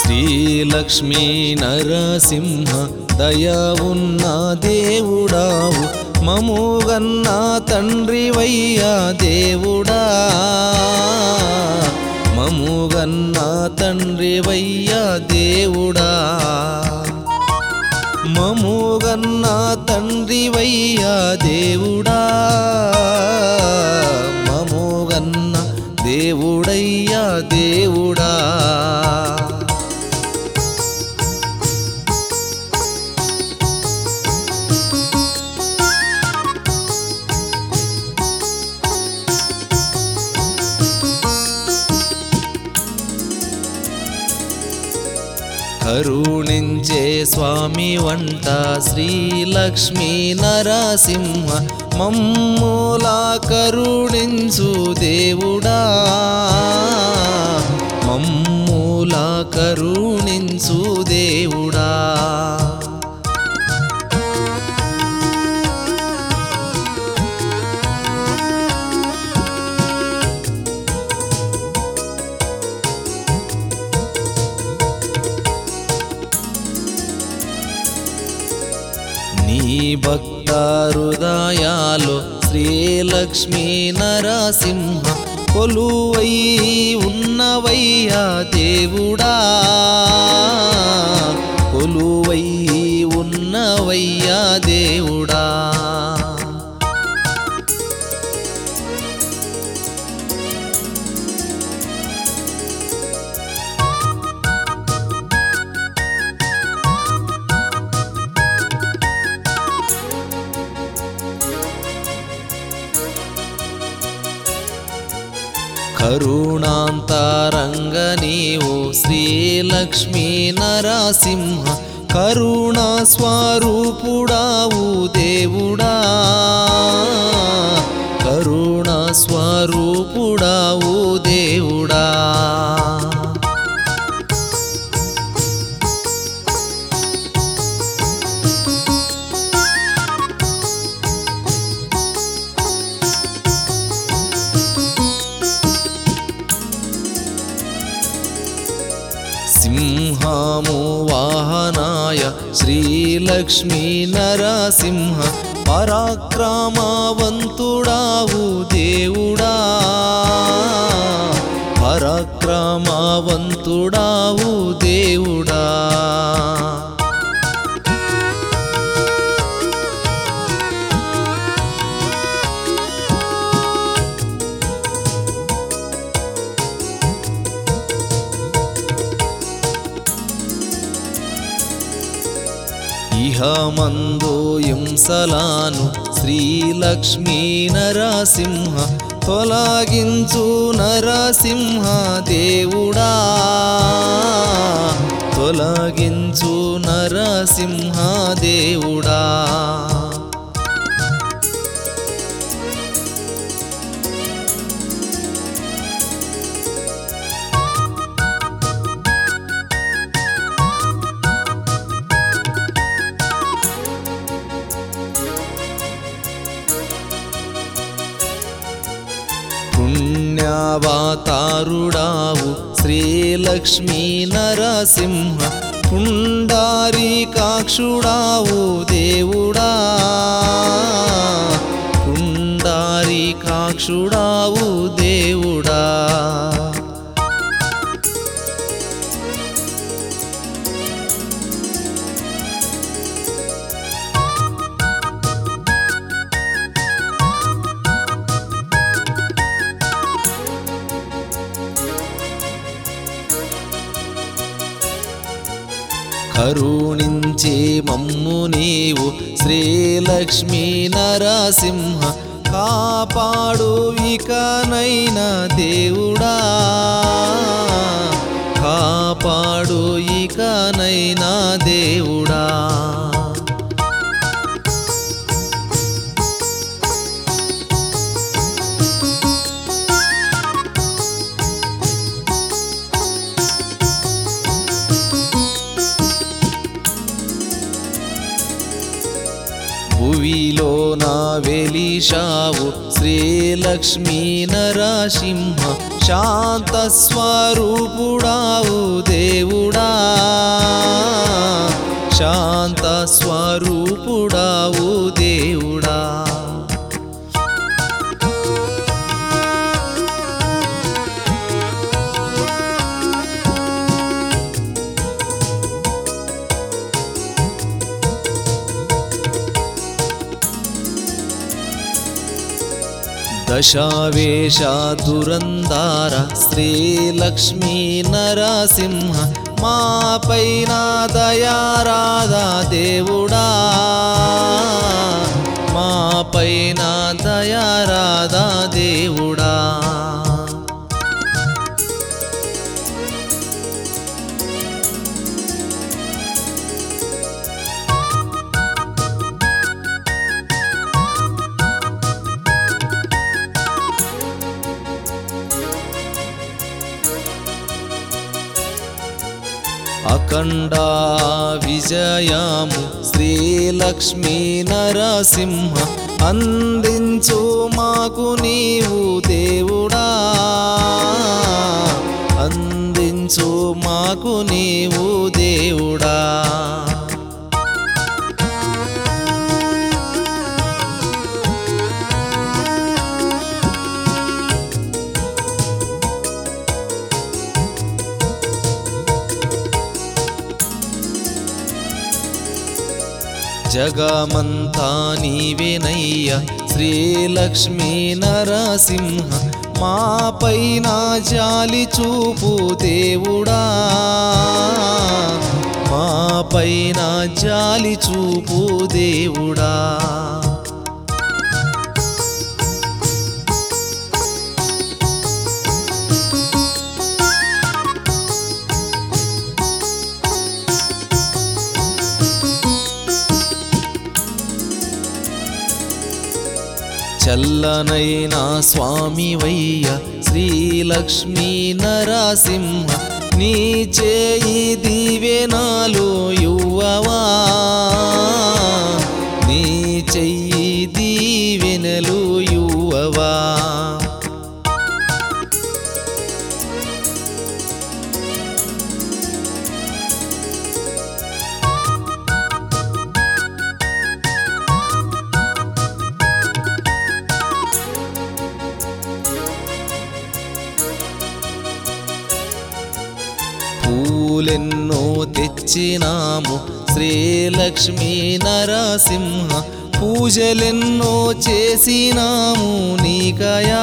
శ్రీలక్ష్మీ నరసింహ దయ ఉన్న దేవుడావు మముగన్న తండ్రివయ్యా దేవుడా మముగన్న తండ్రివయ్యా దేవుడా మముగన్న తండ్రివయ్యా దేవుడా మముగన్న దేవుడయ్యా దేవుడా కరుణించే స్వామి వంట శ్రీలక్ష్మీ నరసింహ మమ్ములా కరుణించు దేవుడా మమ్ములా కరుణించు దేవుడా నీ భక్త హృదయాలు శ్రీలక్ష్మీ నరసింహ కొలువై ఉన్నవయ్యా దేవుడా కొలువై ఉన్నవయ్యా దేవుడా కరుణాంతరంగ నీవు శ్రీలక్ష్మీ నరసింహ కరుణా స్వరూపుడావు దేవుడా కరుణా స్వరూపుడావు దేవుడా సింహము వాహనాయ శ్రీలక్ష్మీ నరసింహ పరాక్రమవంతుడావు దేవుడా పరాక్రమవంతుడావు దేవుడా ఇహమందు హింసలాను శ్రీలక్ష్మీ నరసింహ తొలగించు నరసింహ దేవుడా తొలగించు నరసింహ దేవుడా పుణ్యావతారుడావు శ్రీలక్ష్మీ నరసింహ పుండారి కాక్షుడావు దేవుడా పుండారి కాక్షుడావు దేవుడా కరుణించే మమ్ము నీవు శ్రీలక్ష్మీ నరసింహ కాపాడు ఇకనైనా దేవుడా కాపాడు ఇకనైనా దేవుడా భువిలో నా వెలిశావు శ్రీలక్ష్మీ నరసింహ శాంత స్వరూపుడావు దేవుడా దశావేశ దురందార శ్రీలక్ష్మీ నరసింహ మా పైన దయారాధా దేవుడా మా పైన దయారాధా దేవుడా అఖండ విజయము శ్రీలక్ష్మీ నరసింహ అందించు మాకు నీవు దేవుడా అందించు మాకు నీవు దేవుడా జగమంతా నీవేనయ్య శ్రీలక్ష్మీ నరసింహ మా పైన జాలి చూపు దేవుడా మా పైన జాలి చూపు దేవుడా చల్లనైన స్వామివయ్య శ్రీలక్ష్మీ నరసింహ నీ చేయి దీవెనాలు యువవా నీ చెయ్యి దీవెనలు యువవా పూలెన్నో తెచ్చినాము శ్రీలక్ష్మీ నరసింహ పూజలెన్నో చేసినాము నీకయా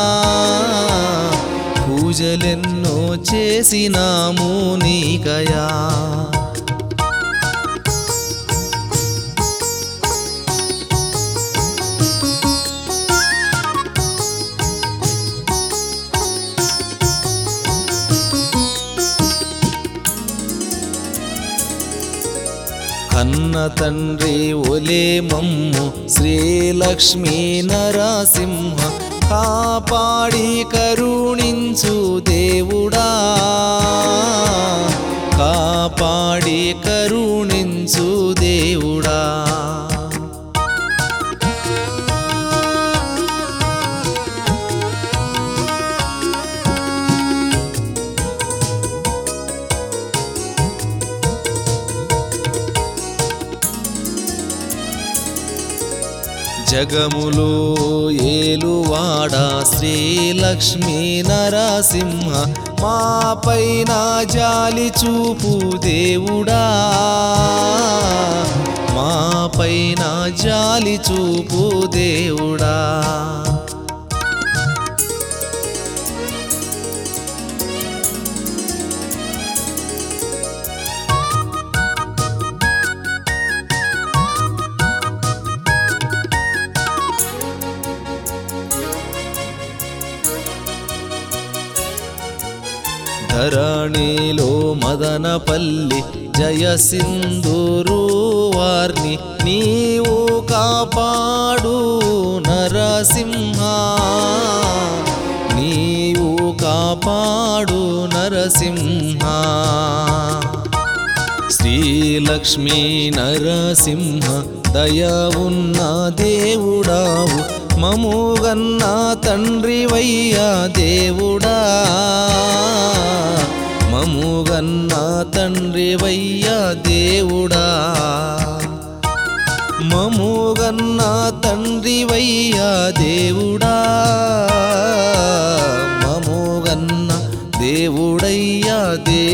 పూజలెన్నో చేసినాము నీకయా కన్న తండ్రి ఒలే మమ్ము శ్రీలక్ష్మీ నరసింహ కాపాడి కరుణించు దేవుడా కాపాడి కరుణించు దేవుడా జగములో ఏలువాడ శ్రీలక్ష్మీ నరసింహ మా పైన జాలి చూపు దేవుడా మా పైన జాలి చూపు దేవుడా ధరణిలో మదనపల్లి జయ సింధూరు వారిని నీవు కాపాడు నరసింహ నీవు కాపాడు నరసింహ శ్రీలక్ష్మీ నరసింహ దయ ఉన్న దేవుడావు మముగన్న తండ్రివయ్యా దేవుడా మముగన్న తండ్రివయ్యా దేవుడా మముగన్న తండ్రివయ్యా దేవుడా మముగన్న దేవుడయ్యా దే